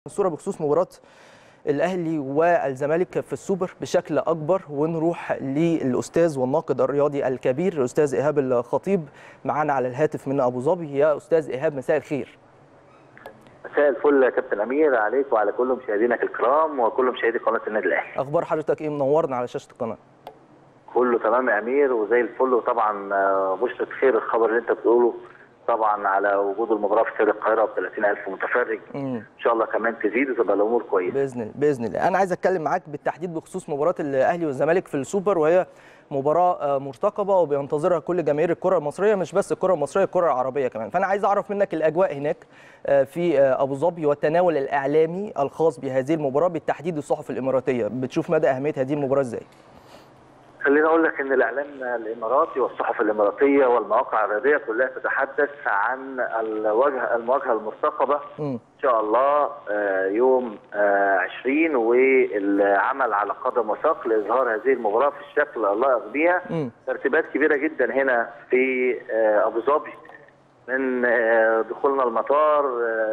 الصوره بخصوص مباراه الاهلي والزمالك في السوبر بشكل اكبر ونروح للاستاذ والناقد الرياضي الكبير الاستاذ ايهاب الخطيب معانا على الهاتف من ابو ظبي يا استاذ ايهاب مساء الخير مساء الفل يا كابتن امير عليك وعلى كل مشاهدينك الكرام وكل مشاهدي قناه النادي الاهلي اخبار حضرتك ايه منورنا على شاشه القناه كله تمام يا امير وزي الفل وطبعا بشرة خير الخبر اللي انت بتقوله طبعا على وجود المباراه في استاد القاهره ب 30000 متفرج مم. ان شاء الله كمان تزيد وتبقى الامور كويسه باذن الله باذن الله انا عايز اتكلم معاك بالتحديد بخصوص مباراه الاهلي والزمالك في السوبر وهي مباراه مرتقبه وبينتظرها كل جماهير الكره المصريه مش بس الكره المصريه الكره العربيه كمان فانا عايز اعرف منك الاجواء هناك في ابو ظبي والتناول الاعلامي الخاص بهذه المباراه بالتحديد الصحف الاماراتيه بتشوف مدى اهميه هذه المباراه ازاي خليني اقول لك ان الاعلام الاماراتي والصحف الاماراتيه والمواقع الرياضيه كلها تتحدث عن الواجهه المواجهه المرتقبه م. ان شاء الله يوم 20 والعمل على قدم وساق لاظهار هذه المباراه في الشكل اللائق بها م. ترتيبات كبيره جدا هنا في ابو ظبي من دخولنا المطار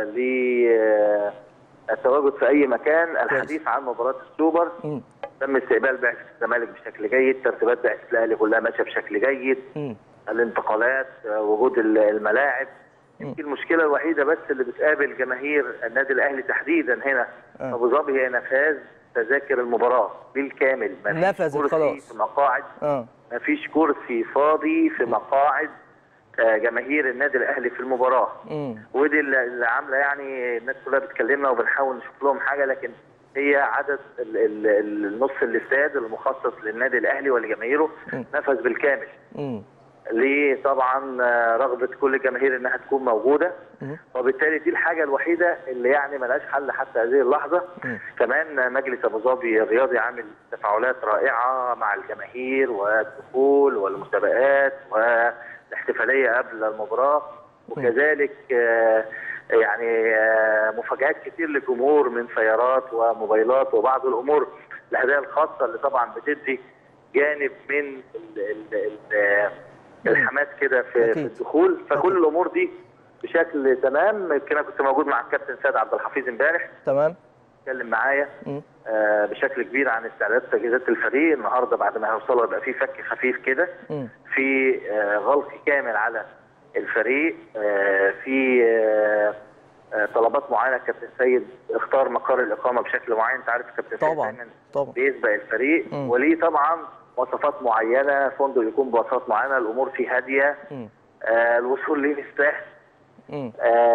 للتواجد في اي مكان الحديث عن مباراه السوبر م. تم استقبال بعثه الزمالك بشكل جيد، ترتيبات بعثه الاهلي كلها ماشيه بشكل جيد، م. الانتقالات، وجود الملاعب، يمكن المشكله الوحيده بس اللي بتقابل جماهير النادي الاهلي تحديدا هنا آه. ابو ظبي هي نفاذ تذاكر المباراه بالكامل، مفيش نفذت كرسي خلاص. في مقاعد اه مفيش كرسي فاضي في مقاعد آه، جماهير النادي الاهلي في المباراه. م. ودي اللي اللي عامله يعني الناس كلها بتكلمنا وبنحاول نشوف لهم حاجه لكن هي عدد ال- ال- النص الاستاد المخصص للنادي الاهلي ولجماهيره م. نفذ بالكامل. م. ليه طبعا آه، رغبه كل الجماهير انها تكون موجوده م. وبالتالي دي الحاجه الوحيده اللي يعني ملهاش حل حتى هذه اللحظه م. كمان مجلس ابو ظبي الرياضي عامل تفاعلات رائعه مع الجماهير والدخول والمسابقات والاحتفاليه قبل المباراه وكذلك آه، يعني آه، مفاجات كتير للجمهور من سيارات وموبايلات وبعض الامور الهدايا الخاصه اللي طبعا بتدي جانب من ال ال ال الحماس كده في, في أكيد. الدخول فكل أكيد. الامور دي بشكل تمام يمكن انا كنت موجود مع الكابتن سيد عبد الحفيظ امبارح تمام اتكلم معايا م. آه، بشكل كبير عن استعداد تجهيزات الفريق النهارده بعد ما هيوصلوا يبقى في فك خفيف كده م. في آه، غلق كامل على الفريق آه، في آه، آه، طلبات معينه كابتن سيد اختار مقر الاقامه بشكل معين انت عارف كابتن سيد طبعا دايما طبعا بيسبق الفريق مم. وليه طبعا مواصفات معينه فندق يكون بمواصفات معينه الامور فيه هاديه م. آه، الوصول ليه مستاهل م.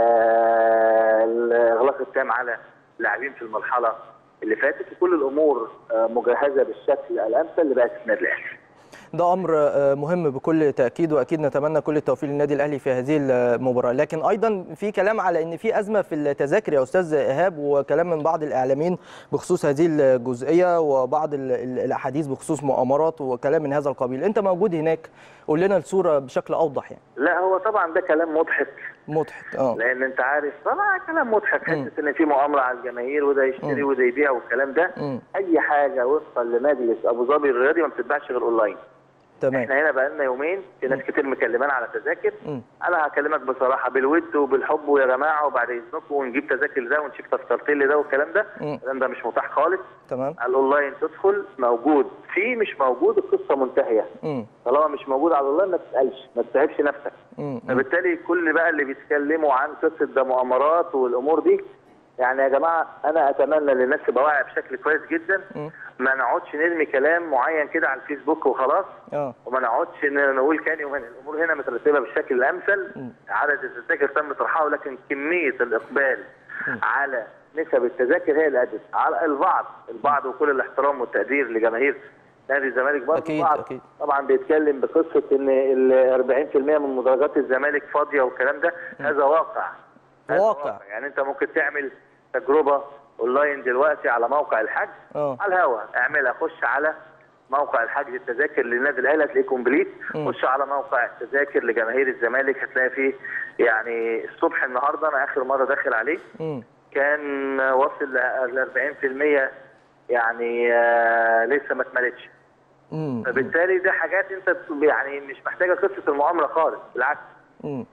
آه، الاغلاق التام على اللاعبين في المرحله اللي فاتت وكل الامور آه، مجهزه بالشكل الامثل لبعثه النادي الاهلي. ده امر آه، مهم بكل تاكيد واكيد نتمنى كل التوفيق للنادي الاهلي في هذه المباراه لكن ايضا في كلام على ان في ازمه في التذاكر يا استاذ ايهاب وكلام من بعض الاعلاميين بخصوص هذه الجزئيه وبعض ال- ال- الاحاديث بخصوص مؤامرات وكلام من هذا القبيل انت موجود هناك قول لنا الصوره بشكل اوضح يعني لا هو طبعا ده كلام مضحك مضحك اه لان انت عارف طبعا كلام مضحك مم. حته ان في مؤامره على الجماهير وده يشتري مم. وده يبيع والكلام ده مم. اي حاجه وفقا لمجلس ابو ظبي الرياضي ما بتتباعش غير اونلاين. تمام احنا هنا بقى لنا يومين في ناس كتير مكلمانا على تذاكر مم. انا هكلمك بصراحه بالود وبالحب ويا جماعه وبعد اذنكم ونجيب تذاكر ده ونشوف تذكرتين لده والكلام ده مم. الكلام ده مش متاح خالص تمام الاونلاين تدخل موجود في مش موجود القصه منتهيه مم. طالما مش موجود على الاونلاين ما تسالش ما تتعبش نفسك مم. مم. فبالتالي كل بقى اللي بيتكلموا عن قصه ده مؤامرات والامور دي يعني يا جماعه انا اتمنى ان الناس تبقى واعيه بشكل كويس جدا مم. ما نقعدش نرمي كلام معين كده على الفيسبوك وخلاص اه وما نقعدش ن- نقول كان يومين الامور هنا مترتبه بالشكل الامثل مم. عدد التذاكر تم طرحها ولكن كميه الاقبال على نسب التذاكر هي اللي ادت على البعض البعض وكل الاحترام والتقدير لجماهير نادي الزمالك برضه أكيد، البعض أكيد. طبعا بيتكلم بقصه ان ال 40% من مدرجات الزمالك فاضيه والكلام ده هذا واقع هذا واقع. يعني انت ممكن تعمل تجربه اونلاين دلوقتي على موقع الحجز اه على الهوا اعملها خش على موقع الحجز التذاكر للنادي الاهلي هتلاقيه كومبليت مم. خش على موقع التذاكر لجماهير الزمالك هتلاقي فيه يعني الصبح النهارده انا اخر مره داخل عليه مم. كان واصل ل 40% يعني آه لسه ما اتملتش مم. فبالتالي ده حاجات انت يعني مش محتاجه قصه المؤامره خالص بالعكس مم.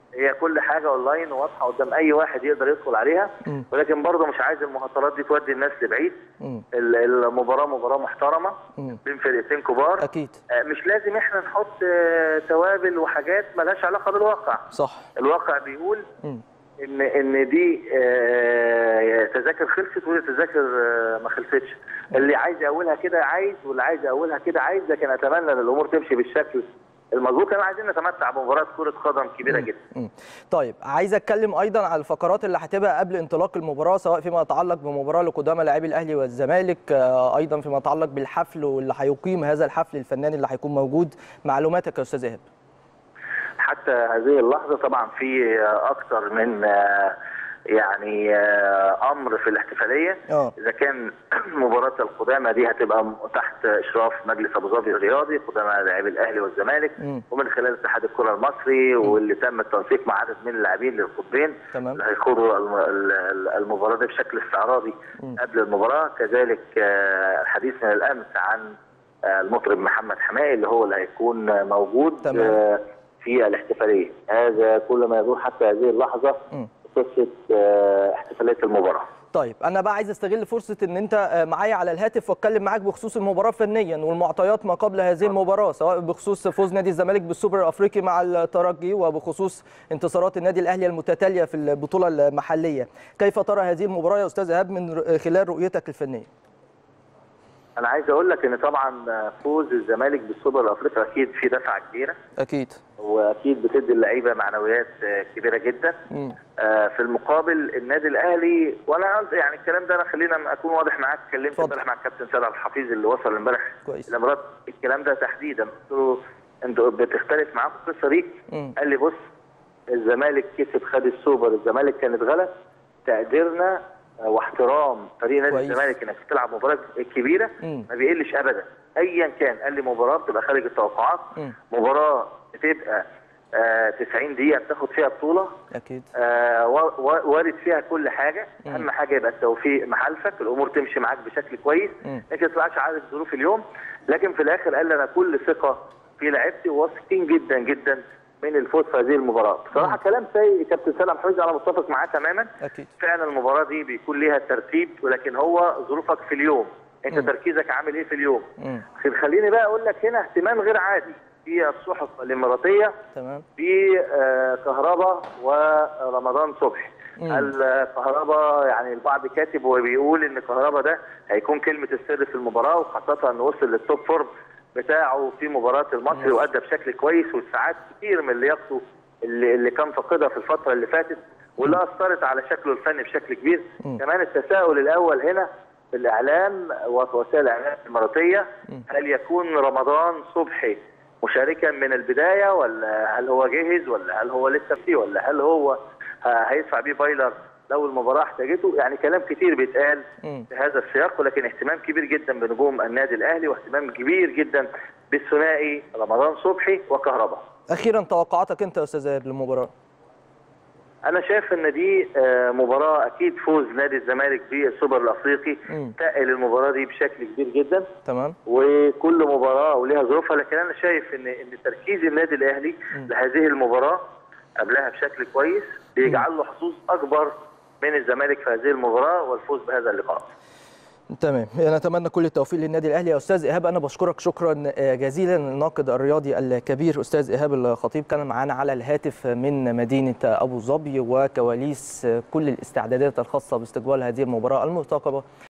هي كل حاجه اونلاين وواضحه قدام اي واحد يقدر يدخل عليها مم. ولكن برضه مش عايز المهاترات دي تودي الناس لبعيد مم. ال- المباراه مباراه محترمه مم. بين فرقتين كبار اكيد آه، مش لازم احنا نحط آه، توابل وحاجات ملهاش علاقه بالواقع صح الواقع بيقول مم. ان ان دي آه، تذاكر خلصت ودي تذاكر آه، ما خلصتش اللي عايز يقولها كده عايز واللي عايز يقولها كده عايز لكن اتمنى ان الامور تمشي بالشكل المظبوط احنا عايزين نتمتع بمباراه كره قدم كبيره جدا مم. طيب عايز اتكلم ايضا على الفقرات اللي هتبقى قبل انطلاق المباراه سواء فيما يتعلق بمباراه لقدامى لاعبي الاهلي والزمالك آه، ايضا فيما يتعلق بالحفل واللي هيقيم هذا الحفل الفناني اللي هيكون موجود معلوماتك يا استاذ ايهاب حتى هذه اللحظه طبعا في آه، اكتر من آه، يعني آه، امر في الاحتفاليه اه اذا كان مباراه القدامى دي هتبقى م- تحت اشراف مجلس ابو ظبي الرياضي قدامى لاعبي الاهلي والزمالك مم. ومن خلال اتحاد الكره المصري واللي تم التنسيق مع عدد من اللاعبين للقطبين تمام. اللي هيخوضوا الم- ال- ال- المباراه دي بشكل استعراضي مم. قبل المباراه كذلك آه، الحديث من الامس عن آه، المطرب محمد حمائي اللي هو اللي هيكون آه، موجود تمام. آه، في الاحتفاليه هذا كل ما يدور حتى هذه اللحظه مم. قصه آه، احتفاليه المباراه طيب انا بقى عايز استغل فرصه ان انت آه، معايا على الهاتف واتكلم معاك بخصوص المباراه فنيا والمعطيات ما قبل هذه المباراه سواء بخصوص فوز نادي الزمالك بالسوبر الافريقي مع الترجي وبخصوص انتصارات النادي الاهلي المتتاليه في البطوله المحليه كيف ترى هذه المباراه يا استاذ ايهاب من ر- خلال رؤيتك الفنيه انا عايز اقول لك ان طبعا فوز الزمالك بالسوبر الافريقي اكيد في دفعه كبيره اكيد واكيد بتدي اللعيبه معنويات آه، كبيره جدا مم. آه، في المقابل النادي الاهلي وانا قلت- يعني الكلام ده انا خلينا اكون واضح معاك اتكلمت اتفضل. امبارح مع الكابتن سيد عبد الحفيظ اللي وصل امبارح كويس. الامارات الكلام ده تحديدا قلت له انتوا بتختلف معاكم القصه دي مم. قال لي بص الزمالك كسب خد السوبر الزمالك كانت غلط تقديرنا آه، واحترام فريق نادي كويس. الزمالك انك تلعب مباراه كبيره مم. ما بيقلش ابدا ايا كان قال لي مباراه بتبقى خارج التوقعات مم. مباراه بتبقى آه 90 دقيقه بتاخد فيها بطوله اكيد آه و- و- وارد فيها كل حاجه مم. اهم حاجه يبقى التوفيق محالفك الامور تمشي معاك بشكل كويس مم. لكن ما تبقاش عارف ظروف اليوم لكن في الاخر قال لي انا كل ثقه في لعيبتي وواثقين جدا جدا من الفوز في هذه المباراه بصراحه كلام سيء كابتن سلام حفيظ انا متفق معاه تماما اكيد فعلا المباراه دي بيكون ليها ترتيب ولكن هو ظروفك في اليوم انت مم. تركيزك عامل ايه في اليوم مم. خليني بقى اقول لك هنا اهتمام غير عادي في الصحف الاماراتيه تمام في آه، كهربا ورمضان صبحي مم. الكهربا يعني البعض كاتب وبيقول ان كهربا ده هيكون كلمه السر في المباراه وخاصه انه وصل للتوب فورم بتاعه في مباراه المصري مم. وادى بشكل كويس والساعات كتير من لياقته اللي, اللي كان فاقدها في الفتره اللي فاتت واللي اثرت على شكله الفني بشكل كبير مم. كمان التساؤل الاول هنا في الاعلام ووسائل الاعلام الاماراتيه مم. هل يكون رمضان صبحي مشاركا من البدايه ولا هل هو جاهز ولا هل هو لسه فيه ولا هل هو ه- هيدفع بيه بايلر لو المباراه احتاجته يعني كلام كتير بيتقال مم. في هذا السياق ولكن اهتمام كبير جدا بنجوم النادي الاهلي واهتمام كبير جدا بالثنائي رمضان صبحي وكهربا اخيرا توقعاتك انت يا استاذ ايهاب للمباراه انا شايف ان دي آه، مباراه اكيد فوز نادي الزمالك بالسوبر الافريقي مم. تقل المباراه دي بشكل كبير جدا تمام وكل مباراه وليها ظروفها لكن انا شايف ان ان تركيز النادي الاهلي مم. لهذه المباراه قبلها بشكل كويس بيجعل له حظوظ اكبر من الزمالك في هذه المباراه والفوز بهذا اللقاء. تمام نتمنى كل التوفيق للنادي الاهلي يا استاذ ايهاب انا بشكرك شكرا جزيلا الناقد الرياضي الكبير استاذ ايهاب الخطيب كان معانا على الهاتف من مدينه ابو ظبي وكواليس كل الاستعدادات الخاصه باستقبال هذه المباراه المرتقبه